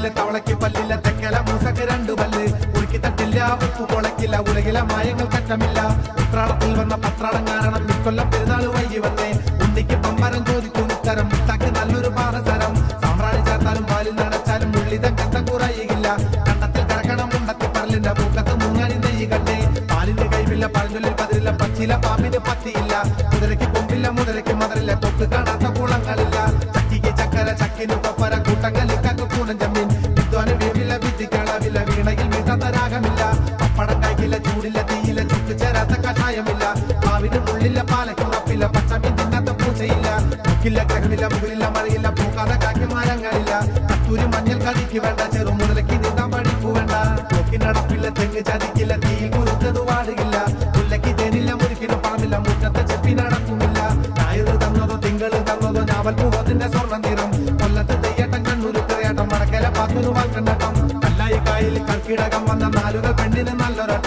പല്ലില്ല തവളയ്ക്ക് പല്ലില്ല തെക്കല മൂസക്ക് രണ്ടു പല്ല് ഉരുക്കി തട്ടില്ല ഉപ്പ് പൊളക്കില്ല ഉലകില മായങ്ങൾ കറ്റമില്ല ഉത്രാടത്തിൽ വന്ന പത്രാടം കാരണം ഇക്കൊല്ലം പെരുന്നാൾ വൈകി വന്നേ ഉണ്ണിക്ക് പമ്പരം ചോദിക്കും ഉത്തരം മുത്താക്ക് നല്ലൊരു പാറസരം സാമ്രാണി ചേർത്താലും പാലിൽ നടച്ചാലും ഉള്ളിത കണ്ടം കുറയുകയില്ല കണ്ടത്തിൽ കിടക്കണം മുണ്ടത്തി പറലിന്റെ മൂക്കത്ത് മുങ്ങാനി നെയ്യ് കണ്ടേ പാലിന്റെ കൈവില്ല പഴഞ്ചൊല്ലിൽ പതിരില്ല പച്ചില പാമ്പിന് പത്തിയില്ല മുതലയ്ക്ക് കൊമ്പില്ല മുതലയ്ക്ക് മതറില്ല തൊക്ക് കാണാത്ത കുളങ്ങളില്ല ചക്കിക്ക് ചക്കര ചക്കിന് കൊപ്പര കൂട്ടങ്ങളിൽ കക്ക് കൂനം ജമ്മീൻ വിദ്വാന് വീവില്ല വിദ്യക്കളവില്ല വീണയിൽ വീട്ടാത്ത രാഗമില്ല പപ്പടം കായ്ക്കില്ല ചൂടില്ല തീയില്ല ചുക്ക് ചേരാത്ത കഷായമില്ല പാവിന് മുള്ളില്ല പാലയ്ക്ക് ഉറപ്പില്ല പച്ചമീൻ തിന്നാത്ത പൂച്ചയില്ല മുക്കില്ല ഗ്രഹമില്ല മുകളില്ല മഴയില്ല പൂക്കാതെ കാക്കി മരങ്ങളില്ല കത്തൂരി മഞ്ഞൾ കടിക്ക് വേണ്ട ചെറു മുതലയ്ക്ക് നീന്താൻ പഠിക്കു വേണ്ട നോക്കിനടപ്പില്ല തെങ്ങ് ചതിക്കില്ല തീയിൽ കുരുത്തത് വാടുകില്ല മുല്ലയ്ക്ക് തേനില്ല മുരുക്കിന് പണമില്ല മുറ്റത്തെ ചെപ്പി നടക്കുമില്ല ഞായറ് തന്നതോ തിങ്കള് തന്നതോ ഞാവൽ പൂവത്തിന്റെ സ്വർണ്ണ നിറം കൊല്ലത്ത് തെയ്യട്ടം കണ്ണൂര് തെറിയാട്ടം വടക്കല പാത്തൂര് വാൽക്കണ്ടട്ടം കല്ലായി കായൽ കർക്കിടകം വന്ന നാലുകൾ പെണ്ണിന് നല്ലൊരട്ടം